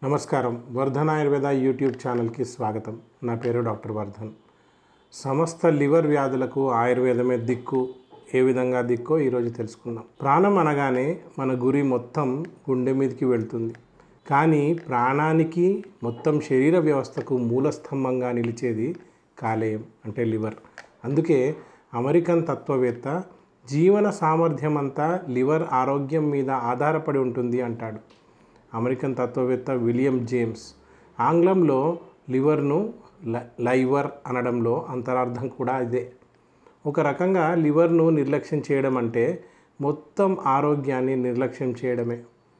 నమస్కారం వర్ధన్ ఆయుర్వేద యూట్యూబ్ ఛానల్కి స్వాగతం నా పేరు డాక్టర్ వర్ధన్ సమస్త లివర్ వ్యాధులకు ఆయుర్వేదమే దిక్కు ఏ విధంగా దిక్కో ఈరోజు తెలుసుకుందాం ప్రాణం అనగానే మన గురి మొత్తం గుండె మీదకి వెళ్తుంది కానీ ప్రాణానికి మొత్తం శరీర వ్యవస్థకు మూలస్తంభంగా నిలిచేది కాలేయం అంటే లివర్ అందుకే అమెరికన్ తత్వవేత్త జీవన సామర్థ్యం అంతా లివర్ ఆరోగ్యం మీద ఆధారపడి ఉంటుంది అంటాడు అమెరికన్ తత్వవేత్త విలియం జేమ్స్ ఆంగ్లంలో లివర్ను ల- లైవర్ అనడంలో అంతరార్థం కూడా ఇదే ఒక రకంగా లివర్ను నిర్లక్ష్యం చేయడం అంటే మొత్తం ఆరోగ్యాన్ని నిర్లక్ష్యం చేయడమే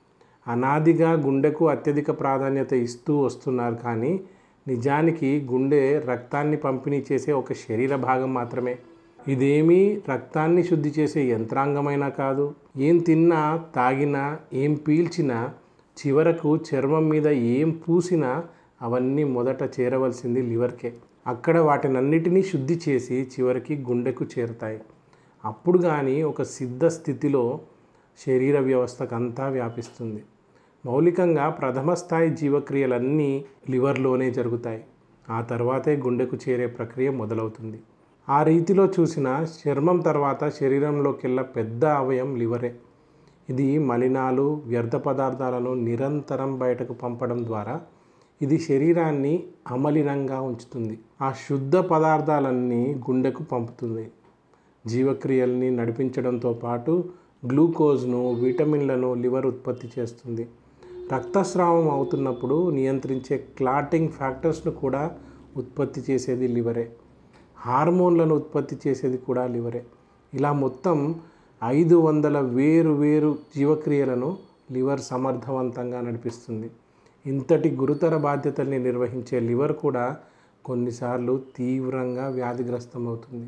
అనాదిగా గుండెకు అత్యధిక ప్రాధాన్యత ఇస్తూ వస్తున్నారు కానీ నిజానికి గుండె రక్తాన్ని పంపిణీ చేసే ఒక శరీర భాగం మాత్రమే ఇదేమీ రక్తాన్ని శుద్ధి చేసే యంత్రాంగమైనా కాదు ఏం తిన్నా తాగినా ఏం పీల్చినా చివరకు చర్మం మీద ఏం పూసినా అవన్నీ మొదట చేరవలసింది లివర్కే అక్కడ వాటినన్నిటినీ శుద్ధి చేసి చివరికి గుండెకు చేరుతాయి అప్పుడు కానీ ఒక సిద్ధ స్థితిలో శరీర వ్యవస్థకంతా వ్యాపిస్తుంది మౌలికంగా ప్రథమ స్థాయి జీవక్రియలన్నీ లివర్లోనే జరుగుతాయి ఆ తర్వాతే గుండెకు చేరే ప్రక్రియ మొదలవుతుంది ఆ రీతిలో చూసిన చర్మం తర్వాత శరీరంలోకెల్లా పెద్ద అవయం లివరే ఇది మలినాలు వ్యర్థ పదార్థాలను నిరంతరం బయటకు పంపడం ద్వారా ఇది శరీరాన్ని అమలినంగా ఉంచుతుంది ఆ శుద్ధ పదార్థాలన్నీ గుండెకు పంపుతుంది జీవక్రియల్ని నడిపించడంతో పాటు గ్లూకోజ్ను విటమిన్లను లివర్ ఉత్పత్తి చేస్తుంది రక్తస్రావం అవుతున్నప్పుడు నియంత్రించే క్లాటింగ్ ఫ్యాక్టర్స్ను కూడా ఉత్పత్తి చేసేది లివరే హార్మోన్లను ఉత్పత్తి చేసేది కూడా లివరే ఇలా మొత్తం ఐదు వందల వేరు వేరు జీవక్రియలను లివర్ సమర్థవంతంగా నడిపిస్తుంది ఇంతటి గురుతర బాధ్యతల్ని నిర్వహించే లివర్ కూడా కొన్నిసార్లు తీవ్రంగా వ్యాధిగ్రస్తమవుతుంది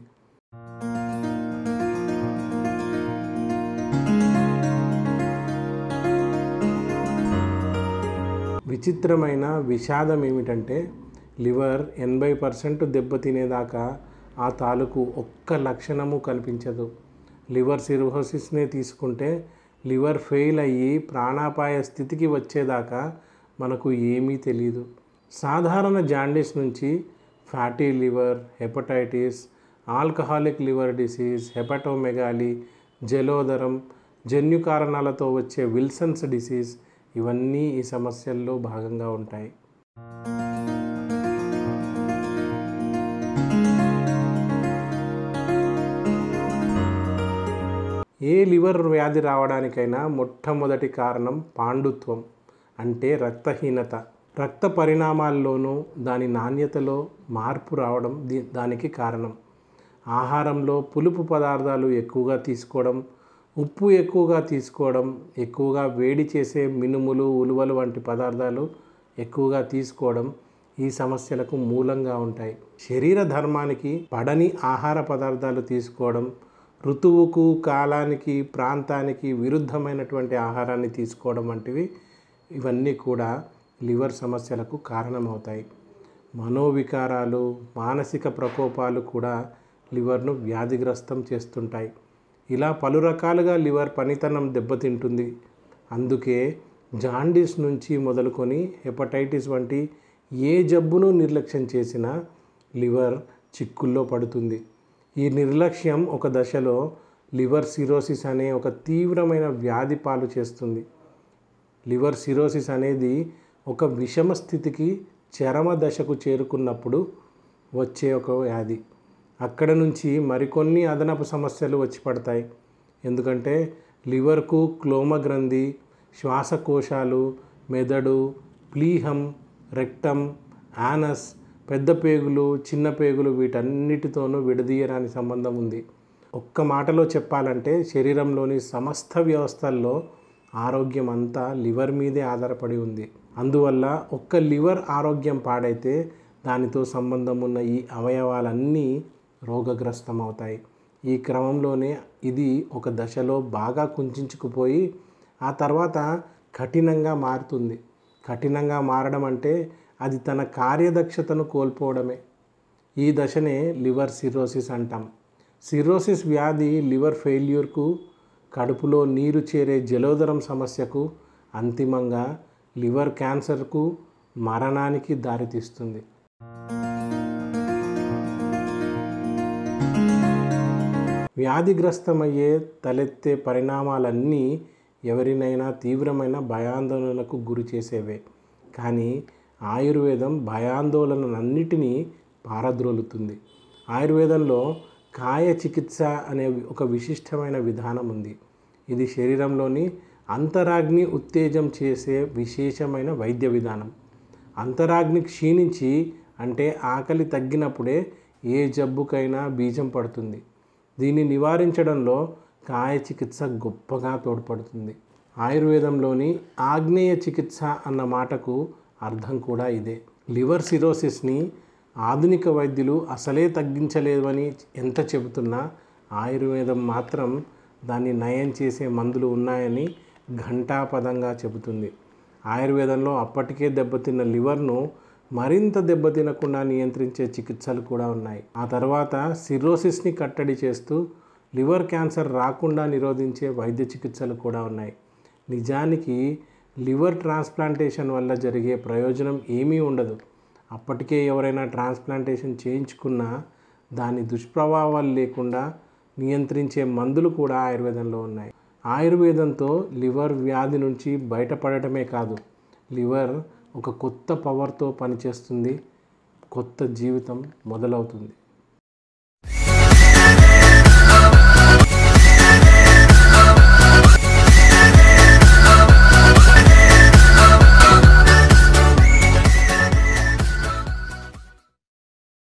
విచిత్రమైన విషాదం ఏమిటంటే లివర్ ఎనభై పర్సెంట్ దెబ్బతినేదాకా ఆ తాలూకు ఒక్క లక్షణము కనిపించదు లివర్ సిరోసిస్నే తీసుకుంటే లివర్ ఫెయిల్ అయ్యి ప్రాణాపాయ స్థితికి వచ్చేదాకా మనకు ఏమీ తెలియదు సాధారణ జాండీస్ నుంచి fatty liver hepatitis alcoholic liver disease hepatomegaly జలోదరం జన్యు కారణాలతో వచ్చే విల్సన్స్ డిసీజ్ ఇవన్నీ ఈ సమస్యల్లో భాగంగా ఉంటాయి ఏ లివర్ వ్యాధి రావడానికైనా మొట్టమొదటి కారణం పాండుత్వం అంటే రక్తహీనత రక్త పరిణామాల్లోనూ దాని నాణ్యతలో మార్పు రావడం దీ- దానికి కారణం ఆహారంలో పులుపు పదార్థాలు ఎక్కువగా తీసుకోవడం ఉప్పు ఎక్కువగా తీసుకోవడం ఎక్కువగా వేడి చేసే మినుములు ఉలువలు వంటి పదార్థాలు ఎక్కువగా తీసుకోవడం ఈ సమస్యలకు మూలంగా ఉంటాయి శరీర ధర్మానికి పడని ఆహార పదార్థాలు తీసుకోవడం ఋతువుకు కాలానికి ప్రాంతానికి విరుద్ధమైనటువంటి ఆహారాన్ని తీసుకోవడం వంటివి ఇవన్నీ కూడా లివర్ సమస్యలకు కారణమవుతాయి మనోవికారాలు మానసిక ప్రకోపాలు కూడా లివర్ను వ్యాధిగ్రస్తం చేస్తుంటాయి ఇలా పలు రకాలుగా లివర్ పనితనం దెబ్బతింటుంది అందుకే జాండీస్ నుంచి మొదలుకొని హెపటైటిస్ వంటి ఏ జబ్బును నిర్లక్ష్యం చేసినా లివర్ చిక్కుల్లో పడుతుంది ఈ నిర్లక్ష్యం ఒక దశలో లివర్ సిరోసిస్ అనే ఒక తీవ్రమైన వ్యాధి పాలు చేస్తుంది లివర్ సిరోసిస్ అనేది ఒక విషమ స్థితికి చరమ దశకు చేరుకున్నప్పుడు వచ్చే ఒక వ్యాధి అక్కడ నుంచి మరికొన్ని అదనపు సమస్యలు వచ్చి పడతాయి ఎందుకంటే లివర్కు క్లోమ గ్రంథి శ్వాసకోశాలు మెదడు ప్లీహం రెక్టం యానస్ పెద్ద పేగులు చిన్న పేగులు వీటన్నిటితోనూ విడదీయరాని సంబంధం ఉంది ఒక్క మాటలో చెప్పాలంటే శరీరంలోని సమస్త వ్యవస్థల్లో ఆరోగ్యం అంతా లివర్ మీదే ఆధారపడి ఉంది అందువల్ల ఒక్క లివర్ ఆరోగ్యం పాడైతే దానితో సంబంధం ఉన్న ఈ అవయవాలన్నీ రోగగ్రస్తమవుతాయి ఈ క్రమంలోనే ఇది ఒక దశలో బాగా కుంచుకుపోయి ఆ తర్వాత కఠినంగా మారుతుంది కఠినంగా మారడం అంటే అది తన కార్యదక్షతను కోల్పోవడమే ఈ దశనే లివర్ సిరోసిస్ అంటాం సిరోసిస్ వ్యాధి లివర్ ఫెయిల్యూర్కు కడుపులో నీరు చేరే జలోదరం సమస్యకు అంతిమంగా లివర్ క్యాన్సర్కు మరణానికి దారితీస్తుంది వ్యాధిగ్రస్తమయ్యే తలెత్తే పరిణామాలన్నీ ఎవరినైనా తీవ్రమైన భయాందోళనకు గురి చేసేవే కానీ ఆయుర్వేదం భయాందోళనలన్నిటినీ పారద్రోలుతుంది ఆయుర్వేదంలో కాయ చికిత్స అనే ఒక విశిష్టమైన విధానం ఉంది ఇది శరీరంలోని అంతరాగ్ని ఉత్తేజం చేసే విశేషమైన వైద్య విధానం అంతరాగ్ని క్షీణించి అంటే ఆకలి తగ్గినప్పుడే ఏ జబ్బుకైనా బీజం పడుతుంది దీన్ని నివారించడంలో కాయ చికిత్స గొప్పగా తోడ్పడుతుంది ఆయుర్వేదంలోని ఆగ్నేయ చికిత్స అన్న మాటకు అర్థం కూడా ఇదే లివర్ సిరోసిస్ని ఆధునిక వైద్యులు అసలే తగ్గించలేవని ఎంత చెబుతున్నా ఆయుర్వేదం మాత్రం దాన్ని నయం చేసే మందులు ఉన్నాయని ఘంటాపదంగా చెబుతుంది ఆయుర్వేదంలో అప్పటికే దెబ్బతిన్న లివర్ను మరింత దెబ్బతినకుండా నియంత్రించే చికిత్సలు కూడా ఉన్నాయి ఆ తర్వాత సిరోసిస్ని కట్టడి చేస్తూ లివర్ క్యాన్సర్ రాకుండా నిరోధించే వైద్య చికిత్సలు కూడా ఉన్నాయి నిజానికి లివర్ ట్రాన్స్ప్లాంటేషన్ వల్ల జరిగే ప్రయోజనం ఏమీ ఉండదు అప్పటికే ఎవరైనా ట్రాన్స్ప్లాంటేషన్ చేయించుకున్నా దాని దుష్ప్రభావాలు లేకుండా నియంత్రించే మందులు కూడా ఆయుర్వేదంలో ఉన్నాయి ఆయుర్వేదంతో లివర్ వ్యాధి నుంచి బయటపడటమే కాదు లివర్ ఒక కొత్త పవర్తో పనిచేస్తుంది కొత్త జీవితం మొదలవుతుంది